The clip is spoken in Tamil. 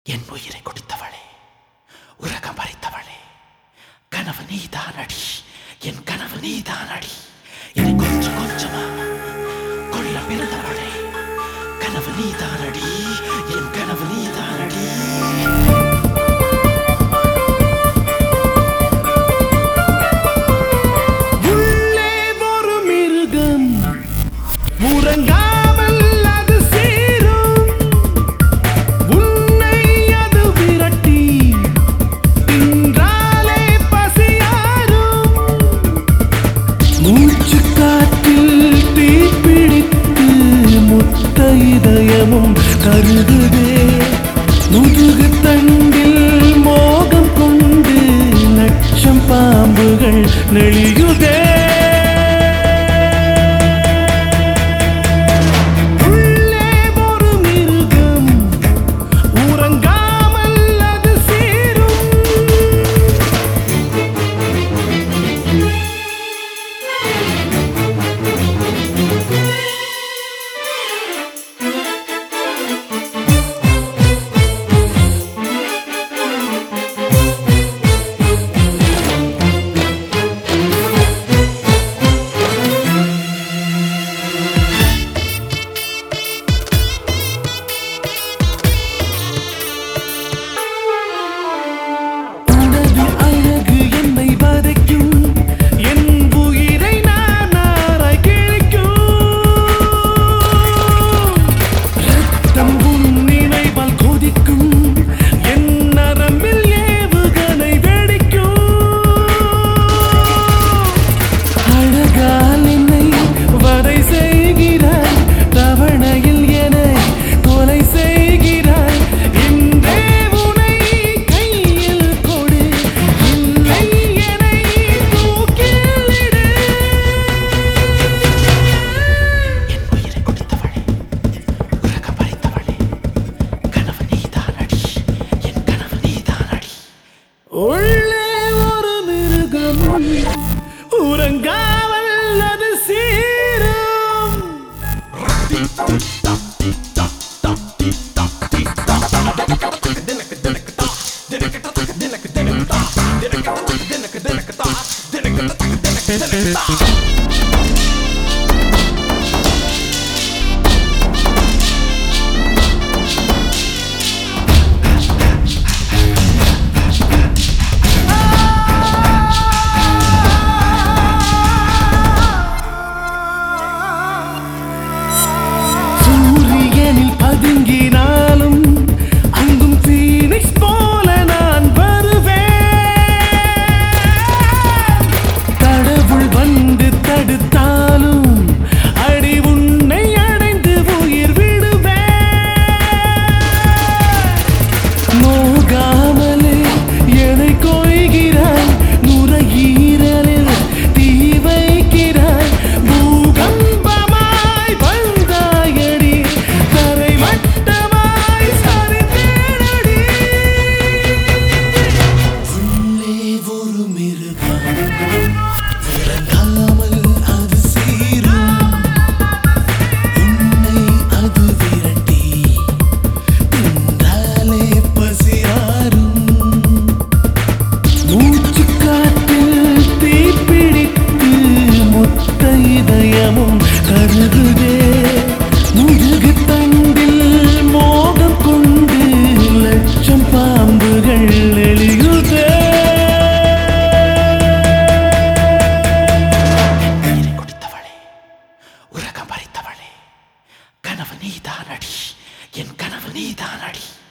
என் உயிரை கொடுத்தவளே உலகம் பறித்தவளே கனவு நீதான் அடி என் கனவு நீதான் அடி என்னை கொஞ்சம் கொஞ்சமா கொள்ள பிறந்தவளே கனவு நீதான் அடி என் கனவு நீதான் அடி உள்ளே ஒரு மிருகம் உறங்காமல் அது சேரும் உன்னை அது விரட்டி தின்றாலே பசியாரும் மூச்சு காற்றில் தீப்பிடித்து முத்த இதயமும் கருகுதே முதுகு தண்டில் மோகம் கொண்டு லட்சம் பாம்புகள் நெளியுதே உள்ளே ஒரு மிருகம் உறங்காமல் அது சேரும் உனது அழகு என்னை வதைக்கும் என் உயிரை நான் ஆராய் கிழிக்கும் ரத்தம் உன் நினைவால் கொதிக்கும் என் நரம்பில் ஏவுகணை வெடிக்கும் அழகால் என்னை வதை செய்கிறாய் தவணையில் என்னை கொலை செய்கிறாய் இன்றே உனை கையில் கொடு இல்லை என்னை தூக்கிலிடு என் உயிரை கொடுத்தவளே உலகம் பறித்தவளே கனவு நீதான் அடி என் கனவு நீதான் அடி உள்ளே ஒரு மிருகம் உறங்காமல் அது சீரும் சூரியனில் பதுங்கினாலும் அங்கும் பீனிக்ஸ் போல நான் வருவேன் கடவுள் வந்து தடுத்தாலும் அடி உன்னை அடைந்து உயிர் விடுவேன் நோகாமலே என்னை கொய்கிறாய் நுரையீரலில் தீ வைக்கிறாய் பூகம்பமாய் வந்தாயடி தரை மட்டமாய் சரிந்தேனடி உள்ளே ஒரு மிருகம் இறங்காமல் அது சீரும் உன்னை அது விரட்டி தின்றாலே பசியாரும் மூச்சு காற்றில் தீப்பிடித்து மொத்த இதயமும் கருகுதே முதுகு தண்டில் மோகம் கொண்டு லட்சம் பாம்புகள் எளியுதே உயிரை கொடுத்தவளே உலகம் பறித்தவளே கனவு நீதான் அடி என் கனவு நீதான் அடி